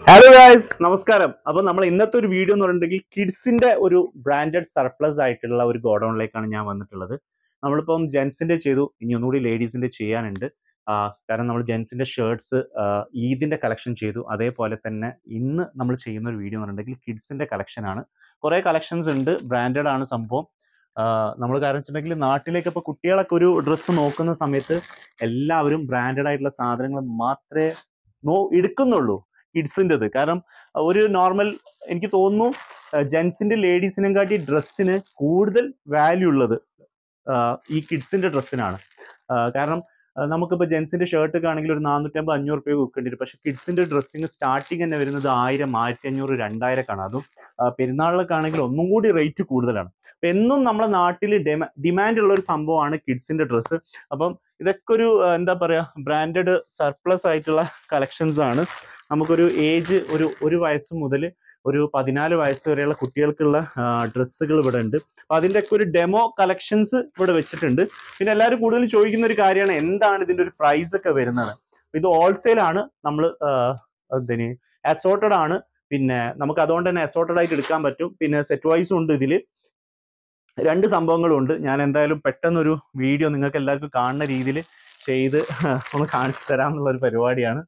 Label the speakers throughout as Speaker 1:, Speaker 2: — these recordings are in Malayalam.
Speaker 1: ഹലോ ഗായ്സ് നമസ്കാരം അപ്പൊ നമ്മൾ ഇന്നത്തെ ഒരു വീഡിയോ എന്ന് പറഞ്ഞിട്ടുണ്ടെങ്കിൽ കിഡ്സിന്റെ ഒരു ബ്രാൻഡഡ് സർപ്ലസ് ആയിട്ടുള്ള ഒരു ഗോഡൌണിലേക്കാണ് ഞാൻ വന്നിട്ടുള്ളത് നമ്മളിപ്പം ജെൻസിന്റെ ചെയ്തു ഇനി ഒന്നുകൂടി ലേഡീസിന്റെ ചെയ്യാനുണ്ട് ആ, കാരണം നമ്മൾ ജെൻസിന്റെ ഷർട്ട്സ് ഈദിന്റെ കളക്ഷൻ ചെയ്തു അതേപോലെ തന്നെ ഇന്ന് നമ്മൾ ചെയ്യുന്ന ഒരു വീഡിയോ എന്ന് പറഞ്ഞിട്ടുണ്ടെങ്കിൽ കിഡ്സിന്റെ കളക്ഷൻ ആണ് കുറെ കളക്ഷൻസ് ഉണ്ട് ബ്രാൻഡഡ് ആണ് സംഭവം നമ്മൾ കാരണം വെച്ചിട്ടുണ്ടെങ്കിൽ നാട്ടിലേക്ക് ഇപ്പോൾ കുട്ടികളൊക്കെ ഒരു ഡ്രസ്സ് നോക്കുന്ന സമയത്ത് എല്ലാവരും ബ്രാൻഡഡ് ആയിട്ടുള്ള സാധനങ്ങൾ മാത്രമേ നോ എടുക്കുന്നുള്ളൂ കിഡ്സിൻ്റെത് കാരണം അഹ് ഒരു നോർമൽ എനിക്ക് തോന്നുന്നു ജെൻസിന്റെ ലേഡീസിനെയും കാട്ടി ഡ്രസ്സിന് കൂടുതൽ വാല്യൂ ഉള്ളത് ആഹ് ഈ കിഡ്സിന്റെ ഡ്രസ്സിനാണ് കാരണം ആഹ് നമുക്കിപ്പോൾ ജെൻസിന്റെ ഷർട്ട് ഒക്കെ ആണെങ്കിൽ ഒരു നാനൂറ്റമ്പത് അഞ്ഞൂറ് രൂപ വിൽക്കേണ്ടി വരും പക്ഷെ കിഡ്സിന്റെ ഡ്രസ്സിന് സ്റ്റാർട്ടിങ് തന്നെ വരുന്നത് ആയിരം ആയിരത്തി അഞ്ഞൂറ് രണ്ടായിരക്കാണ് അതും ആഹ് പെരുന്നാളിലൊക്കെ ആണെങ്കിൽ ഒന്നും കൂടി റേറ്റ് കൂടുതലാണ് അപ്പൊ എന്നും നമ്മുടെ നാട്ടിൽ ഡിമാൻഡ് ഉള്ള ഒരു സംഭവമാണ് കിഡ്സിന്റെ ഡ്രസ്സ് അപ്പം ഇതൊക്കെ ഒരു ആഹ് എന്താ പറയാ ബ്രാൻഡഡ് സർപ്ലസ് ആയിട്ടുള്ള കളക്ഷൻസ് ആണ് നമുക്കൊരു ഏജ് ഒരു ഒരു വയസ്സ് മുതൽ ഒരു പതിനാല് വയസ്സ് വരെയുള്ള കുട്ടികൾക്കുള്ള ഡ്രസ്സുകൾ ഇവിടെ ഉണ്ട് അപ്പൊ അതിന്റെ ഒക്കെ ഒരു ഡെമോ കളക്ഷൻസ് ഇവിടെ വെച്ചിട്ടുണ്ട് പിന്നെ എല്ലാവരും കൂടുതൽ ചോദിക്കുന്ന ഒരു കാര്യമാണ് എന്താണ് ഇതിന്റെ ഒരു പ്രൈസ് ഒക്കെ വരുന്നത് ഇത് ഹോൾസെയിൽ ആണ് നമ്മൾ എന്തിന് അസോർട്ടഡ് ആണ് പിന്നെ നമുക്ക് അതുകൊണ്ട് തന്നെ അസോർട്ടഡ് ആയിട്ട് എടുക്കാൻ പറ്റും പിന്നെ സെറ്റ് വൈസും ഉണ്ട് ഇതിൽ രണ്ട് സംഭവങ്ങളും ഉണ്ട് ഞാൻ എന്തായാലും പെട്ടെന്നൊരു വീഡിയോ നിങ്ങൾക്ക് എല്ലാവർക്കും കാണുന്ന രീതിയിൽ ചെയ്ത് ഒന്ന് കാണിച്ചു തരാം എന്നുള്ള ഒരു പരിപാടിയാണ്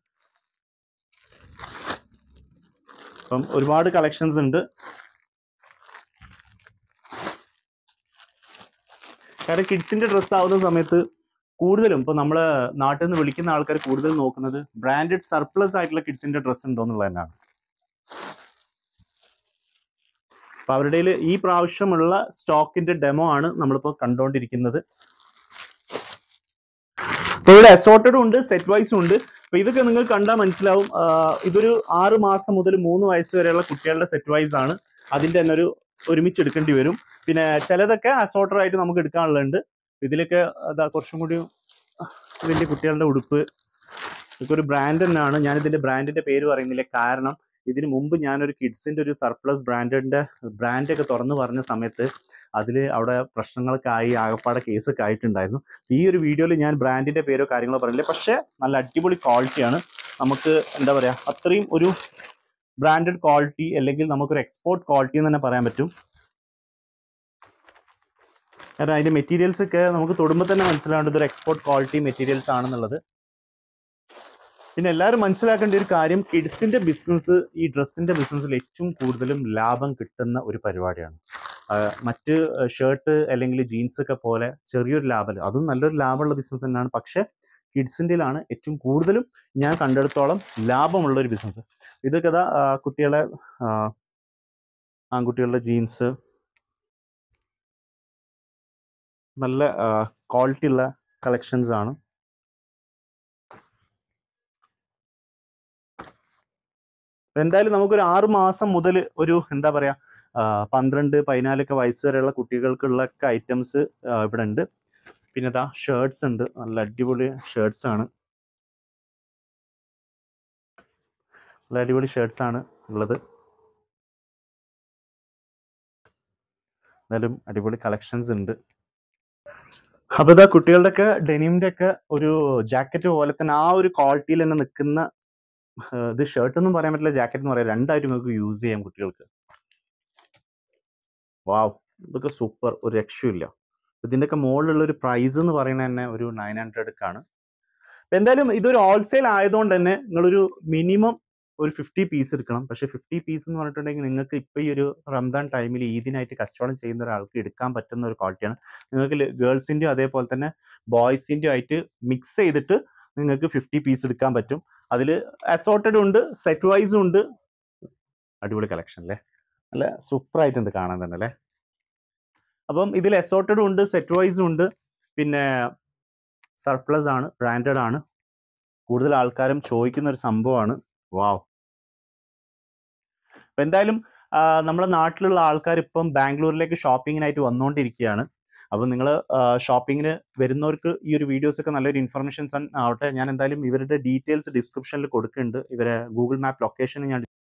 Speaker 1: അപ്പം ഒരുപാട് കളക്ഷൻസ് ഉണ്ട് കാരണം കിഡ്സിന്റെ ഡ്രസ്സ് ആവുന്ന സമയത്ത് കൂടുതലും ഇപ്പൊ നമ്മള് നാട്ടിൽ നിന്ന് വിളിക്കുന്ന ആൾക്കാർ കൂടുതൽ നോക്കുന്നത് ബ്രാൻഡഡ് സർപ്ലസ് ആയിട്ടുള്ള കിഡ്സിന്റെ ഡ്രസ്സ് ഉണ്ടോ എന്നുള്ളത് തന്നെയാണ് അപ്പൊ അവരുടെ കയ്യില് ഈ പ്രാവശ്യമുള്ള സ്റ്റോക്കിന്റെ ഡെമോ ആണ് നമ്മളിപ്പോ കണ്ടുകൊണ്ടിരിക്കുന്നത് അപ്പൊ ഇവിടെ അസോർട്ടഡും ഉണ്ട് സെറ്റ് വൈസും ഉണ്ട് അപ്പൊ ഇതൊക്കെ നിങ്ങൾ കണ്ടാൽ മനസ്സിലാവും ആ, ഇതൊരു ആറ് മാസം മുതൽ മൂന്ന് വയസ്സ് വരെയുള്ള കുട്ടികളുടെ സെറ്റ് വൈസ് ആണ് അതിന്റെ തന്നെ ഒരു ഒരുമിച്ച് എടുക്കേണ്ടി വരും പിന്നെ ചിലതൊക്കെ അസോർട്ടഡ് ആയിട്ട് നമുക്ക് എടുക്കാനുള്ളതുണ്ട് ഇതിലൊക്കെ അതാ കുറച്ചും കൂടി വലിയ കുട്ടികളുടെ ഉടുപ്പ് ഇതൊക്കെ ഒരു ബ്രാൻഡ് തന്നെയാണ് ഞാൻ ഇതിന്റെ ബ്രാൻഡിന്റെ പേര് പറയുന്നില്ല കാരണം ഇതിനു മുമ്പ് ഞാനൊരു കിഡ്സിന്റെ ഒരു സർപ്ലസ് ബ്രാൻഡിന്റെ ബ്രാൻഡ് ഒക്കെ തുറന്നു പറഞ്ഞ സമയത്ത് അതിൽ അവിടെ പ്രശ്നങ്ങളൊക്കെ ആയി ആകപ്പാടെ കേസൊക്കെ ആയിട്ടുണ്ടായിരുന്നു ഈ ഒരു വീഡിയോയിൽ ഞാൻ ബ്രാൻഡിന്റെ പേരോ കാര്യങ്ങളോ പറയില്ല പക്ഷേ നല്ല അടിപൊളി ക്വാളിറ്റിയാണ് നമുക്ക് എന്താ പറയാ അത്രയും ഒരു ബ്രാൻഡഡ് ക്വാളിറ്റി അല്ലെങ്കിൽ നമുക്കൊരു എക്സ്പോർട്ട് ക്വാളിറ്റി എന്ന് തന്നെ പറയാൻ പറ്റും കാരണം അതിന്റെ മെറ്റീരിയൽസ് ഒക്കെ നമുക്ക് തൊടുമ്പോൾ തന്നെ മനസ്സിലാവേണ്ടത് ഇതൊരു എക്സ്പോർട്ട് ക്വാളിറ്റി മെറ്റീരിയൽസ് ആണെന്നുള്ളത് പിന്നെ എല്ലാവരും മനസ്സിലാക്കേണ്ട ഒരു കാര്യം കിഡ്സിന്റെ ബിസിനസ് ഈ ഡ്രസ്സിന്റെ ബിസിനസ്സിൽ ഏറ്റവും കൂടുതലും ലാഭം കിട്ടുന്ന ഒരു പരിപാടിയാണ് ആ, മറ്റ് ഷർട്ട് അല്ലെങ്കിൽ ജീൻസ് ഒക്കെ പോലെ ചെറിയൊരു ലാഭം അതും നല്ലൊരു ലാഭമുള്ള ബിസിനസ് തന്നെയാണ് പക്ഷെ കിഡ്സിൻ്റെയിലാണ് ഏറ്റവും കൂടുതലും ഞാൻ കണ്ടെടുത്തോളം ലാഭമുള്ള ഒരു ബിസിനസ് ഇതൊക്കെ ദാ, ആ, കുട്ടികളെ ആ, ആൺകുട്ടികളുടെ ജീൻസ് നല്ല ക്വാളിറ്റി ഉള്ള കളക്ഷൻസ് ആണ് എന്തായാലും നമുക്കൊരു ആറ് മാസം മുതൽ ഒരു എന്താ പറയാ ആ, പന്ത്രണ്ട് പതിനാലൊക്കെ വയസ്സ് വരെയുള്ള കുട്ടികൾക്കുള്ള ഒക്കെ ഐറ്റംസ് ഇവിടെ ഉണ്ട് പിന്നെ ഇതാ ഷർട്ട്സ് ഉണ്ട് നല്ല അടിപൊളി ഷർട്ട്സ് ആണ് നല്ല അടിപൊളി ഷർട്ട്സ് ആണ് ഉള്ളത് എന്തായാലും അടിപൊളി കളക്ഷൻസ് ഉണ്ട് അപ്പൊ ഇതാ കുട്ടികളുടെ ഒക്കെ ഡെനിമിന്റെ ഒക്കെ ഒരു ജാക്കറ്റ് പോലെ തന്നെ ആ ഒരു ക്വാളിറ്റിയിൽ തന്നെ നിൽക്കുന്ന ഏഹ് ഇത് ഷർട്ട് ഒന്നും പറയാൻ പറ്റില്ല ജാക്കറ്റ് എന്ന് പറയാം രണ്ടായിട്ട് നമുക്ക് യൂസ് ചെയ്യാം കുട്ടികൾക്ക് വാവ് ഇതൊക്കെ സൂപ്പർ ഒരു രക്ഷയില്ല ഇതിന്റെ ഒക്കെ മുകളിലുള്ള ഒരു പ്രൈസ് എന്ന് പറയുന്നത് തന്നെ ഒരു നയൻ ഹൺഡ്രഡ് ആണ് അപ്പൊ എന്തായാലും ഇതൊരു ഹോൾസെയിൽ ആയതുകൊണ്ട് തന്നെ നിങ്ങളൊരു മിനിമം ഒരു ഫിഫ്റ്റി പീസ് എടുക്കണം പക്ഷെ ഫിഫ്റ്റി പീസ് എന്ന് പറഞ്ഞിട്ടുണ്ടെങ്കിൽ നിങ്ങൾക്ക് ഇപ്പൊ ഈ ഒരു റംദാൻ ടൈമിൽ ഈദിനായിട്ട് കച്ചവടം ചെയ്യുന്ന ഒരാൾക്ക് എടുക്കാൻ പറ്റുന്ന ഒരു ക്വാളിറ്റിയാണ് നിങ്ങൾക്ക് ഗേൾസിന്റെയും അതേപോലെ തന്നെ ബോയ്സിന്റെയും ആയിട്ട് മിക്സ് ചെയ്തിട്ട് നിങ്ങൾക്ക് ഫിഫ്റ്റി പീസ് എടുക്കാൻ പറ്റും അതിൽ അസോർട്ടഡ് ഉണ്ട് സെറ്റ് വൈസും ഉണ്ട് അടിപൊളി കളക്ഷൻ അല്ലേ നല്ല സൂപ്പർ ആയിട്ടുണ്ട് കാണാൻ തന്നെ അല്ലേ അപ്പം ഇതിൽ അസോർട്ടഡും ഉണ്ട് സെറ്റ് വൈസും ഉണ്ട് പിന്നെ സർപ്ലസ് ആണ് ബ്രാൻഡഡ് ആണ് കൂടുതൽ ആൾക്കാരും ചോദിക്കുന്ന ഒരു സംഭവമാണ് വാവ് അപ്പൊ എന്തായാലും ആ, നമ്മുടെ നാട്ടിലുള്ള ആൾക്കാർ ഇപ്പം ബാംഗ്ലൂരിലേക്ക് ഷോപ്പിങ്ങിനായിട്ട് വന്നുകൊണ്ടിരിക്കുകയാണ് അപ്പം നിങ്ങൾ ഷോപ്പിങ്ങിന് വരുന്നവർക്ക് ഈ ഒരു വീഡിയോസ് ഒക്കെ നല്ലൊരു ഇൻഫർമേഷൻസ് ആവട്ടെ ഞാൻ എന്തായാലും ഇവരുടെ ഡീറ്റെയിൽസ് ഡിസ്ക്രിപ്ഷനിൽ കൊടുക്കുന്നുണ്ട് ഇവരെ ഗൂഗിൾ മാപ്പ് ലൊക്കേഷൻ ഞാൻ